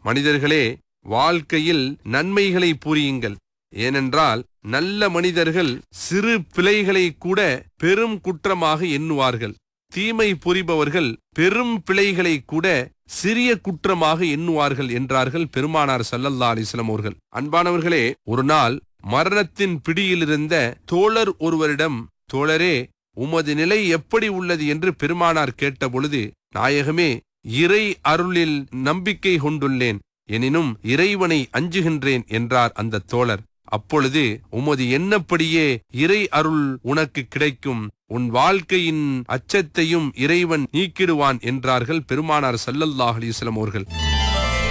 மனிதர்களே வாழ்க்கையில் நன்மைகளை புரியுங்கள் ஏனென்றால் நல்ல மனிதர்கள் சிறு பிழைகளை கூட பெரும் குற்றமாக எண்ணுவார்கள் தீமை புரிபவர்கள் பெரும் பிழைகளை கூட சிறிய குற்றமாக எண்ணுவார்கள் என்றார்கள் பெருமானார் சல்லல்லா அலிஸ்லாம் அவர்கள் அன்பானவர்களே ஒரு நாள் மரணத்தின் பிடியிலிருந்த தோழர் ஒருவரிடம் தோழரே உமது நிலை எப்படி உள்ளது என்று பெருமானார் கேட்டபொழுது நாயகமே இறை அருளில் நம்பிக்கை கொண்டுள்ளேன் எனினும் இறைவனை அஞ்சுகின்றேன் என்றார் அந்த தோழர் அப்பொழுது உமது எண்ணப்படியே இறை அருள் உனக்கு கிடைக்கும் உன் வாழ்க்கையின் அச்சத்தையும் இறைவன் நீக்கிடுவான் என்றார்கள் பெருமானார் சல்லல்லாஹ் அலிஸ்லாம் அவர்கள்